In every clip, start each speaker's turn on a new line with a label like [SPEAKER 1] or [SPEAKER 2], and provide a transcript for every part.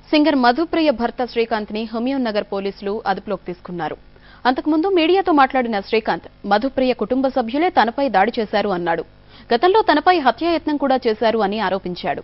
[SPEAKER 1] Singer Madhupriya భర్త శ్రీకాంత్ ని హుమయూన్ నగర్ పోలీసులు అదుపులోకి తీసుకున్నారు అంతకుముందు మీడియాతో మాట్లాడిన శ్రీకాంత్ మధుప్రియ కుటుంబ సభ్యులే తనపై దాడి చేశారు అన్నాడు గతంలో తనపై హత్యాయత్నం కూడా చేశారు అని ఆరోపించాడు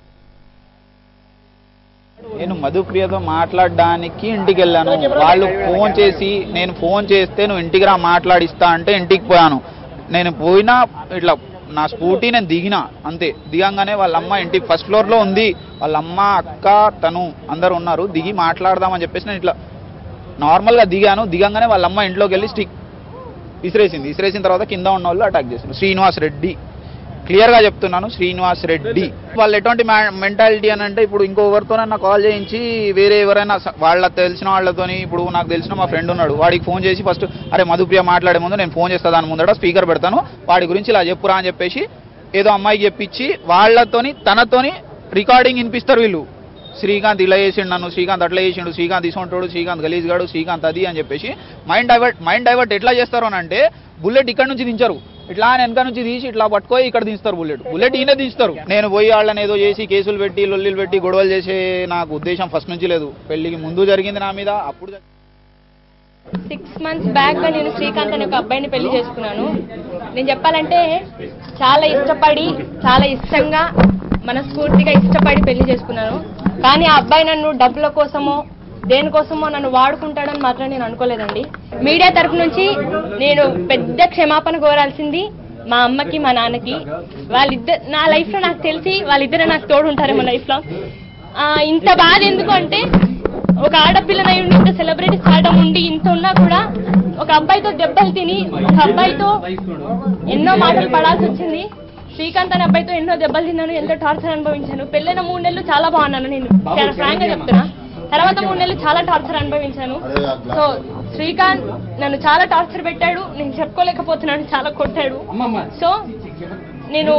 [SPEAKER 2] నేను మధుప్రియతో మాట్లాడడానికి ఇంటికి వెళ్ళాను వాళ్ళు ఫోన్ చేసి నేను ఫోన్ చేస్తే నువ్వు ఇంటికి రా మాట్లాడిస్తా అంటే ఇంటికి పోయాను నేను పోయినా ఇట్లా నా స్కూటీ నేను దిగిన అంతే దిగంగానే వాళ్ళ అమ్మ ఇంటి ఫస్ట్ ఫ్లోర్లో ఉంది వాళ్ళ అమ్మ అక్క తను అందరు ఉన్నారు దిగి మాట్లాడదామని చెప్పేసి నేను ఇట్లా నార్మల్గా దిగాను దిగంగానే వాళ్ళ అమ్మ ఇంట్లోకి వెళ్ళి స్టిక్ విసిరేసింది విసిరేసిన తర్వాత కింద ఉన్న వాళ్ళు అటాక్ చేసింది శ్రీనివాస్ రెడ్డి క్లియర్ గా చెప్తున్నాను శ్రీనివాస్ రెడ్డి వాళ్ళు ఎటువంటి మెంటాలిటీ అని అంటే ఇప్పుడు ఇంకొకరితోనైనా కాల్ చేయించి వేరే ఎవరైనా స- వాళ్ళ తెలిసిన వాళ్ళతోని ఇప్పుడు నాకు తెలిసిన మా ఫ్రెండ్ ఉన్నాడు వాడికి ఫోన్ చేసి ఫస్ట్ అరే మధుప్రియ మాట్లాడే ముందు నేను ఫోన్ చేస్తా దాని ముందట స్పీకర్ పెడతాను వాడి గురించి ఇలా చెప్పురా అని చెప్పేసి ఏదో అమ్మాయికి చెప్పించి వాళ్ళతోని తనతోని రికార్డింగ్ వినిపిస్తారు వీళ్ళు శ్రీకాంత్ ఇలా చేసిండు నన్ను శ్రీకాంత్ అట్లా చేసిండు శ్రీకాంత్ తీసుకుంటాడు శ్రీకాంత్ గలీజ్ గాడు శ్రీకాంత్ అది అని చెప్పేసి మైండ్ డైవర్ట్ మైండ్ డైవర్ట్ ఎట్లా చేస్తారు అని అంటే బుల్లెట్ ఇక్కడ నుంచి దించరు ఇట్లా ఆయన వెనక నుంచి తీసి ఇట్లా పట్టుకొని ఇక్కడ దించుతారు బుల్లెట్ బుల్లెట్ ఈయన దించుతారు నేను పోయి వాళ్ళని ఏదో చేసి కేసులు పెట్టి లొల్లిలు పెట్టి గొడవలు చేసే నాకు ఉద్దేశం ఫస్ట్ నుంచి లేదు పెళ్లికి ముందు జరిగింది నా మీద అప్పుడు జరిగింది.
[SPEAKER 3] సిక్స్ మంత్స్ బ్యాక్ గా నేను శ్రీకాంత్ అనే ఒక అబ్బాయిని పెళ్లి చేసుకున్నాను నేను చెప్పాలంటే చాలా ఇష్టపడి చాలా ఇష్టంగా మనస్ఫూర్తిగా ఇష్టపడి పెళ్లి చేసుకున్నాను కానీ ఆ అబ్బాయి నన్ను డబ్బుల కోసమో దేనికోసమో నన్ను వాడుకుంటాడని మాత్రం నేను అనుకోలేదండి మీడియా తరపు నుంచి నేను పెద్ద క్షమాపణ కోరాల్సింది మా అమ్మకి మా నాన్నకి వాళ్ళిద్దరు నా లైఫ్ లో నాకు తెలిసి వాళ్ళిద్దరే నాకు తోడు ఉంటారేమో లైఫ్ లో ఆ, ఇంత బాధ ఎందుకు అంటే ఒక ఆడపిల్లనై ఉండి ఇంత సెలబ్రిటీ స్టార్డం ఉండి ఇంత ఉన్నా కూడా ఒక అబ్బాయితో దెబ్బలు తిని ఒక అబ్బాయితో ఎన్నో మాటలు పడాల్సి వచ్చింది శ్రీకాంత్ అనే అబ్బాయితో ఎన్నో దెబ్బలు తిన్నాను ఎంతో టార్చర్ అనుభవించాను పెళ్ళైన మూడు నెలలు చాలా బాగున్నాను నేను చాలా ఫ్రాంక్ గా చెప్తున్నా తర్వాత మూడు నెలలు చాలా టార్చర్ అనుభవించాను సో శ్రీకాంత్ నన్ను చాలా టార్చర్ పెట్టాడు నేను చెప్పుకోలేకపోతున్నాను చాలా కొట్టాడు సో నేను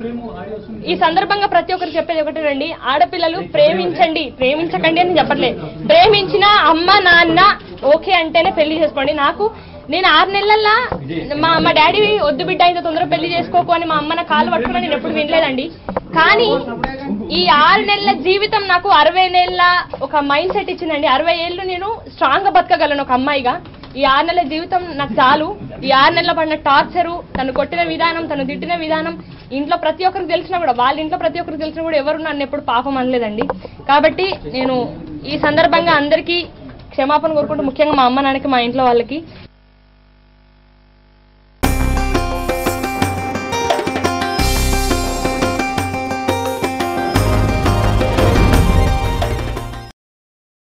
[SPEAKER 3] ఈ సందర్భంగా ప్రతి ఒక్కరు చెప్పేది ఒకటి రండి ఆడపిల్లలు ప్రేమించండి ప్రేమించకండి అని చెప్పట్లేదు ప్రేమించిన అమ్మ నాన్న ఓకే అంటేనే పెళ్లి చేసుకోండి నాకు నేను ఆరు నెలల్లో మా మా డాడీ వద్దు బిడ్డ ఇంత తొందరగా పెళ్లి చేసుకోకు అని మా అమ్మ నా కాలు పట్టుకుని నేను ఎప్పుడు వినలేదండి కానీ ఈ ఆరు నెలల జీవితం నాకు అరవై నెలల ఒక మైండ్ సెట్ ఇచ్చిందండి అరవై ఏళ్ళు నేను స్ట్రాంగ్ గా బతకగలను ఒక అమ్మాయిగా ఈ ఆరు నెలల జీవితం నాకు చాలు ఈ ఆరు నెలల పడిన టార్చరు తను కొట్టిన విధానం తను తిట్టిన విధానం ఇంట్లో ప్రతి ఒక్కరికి తెలిసినా కూడా వాళ్ళ ఇంట్లో ప్రతి ఒక్కరికి తెలిసినా కూడా ఎవరు నన్ను ఎప్పుడు పాపం అనలేదండి కాబట్టి నేను ఈ సందర్భంగా అందరికీ క్షమాపణ కోరుకుంటూ ముఖ్యంగా మా అమ్మ నాన్నకి మా ఇంట్లో వాళ్ళకి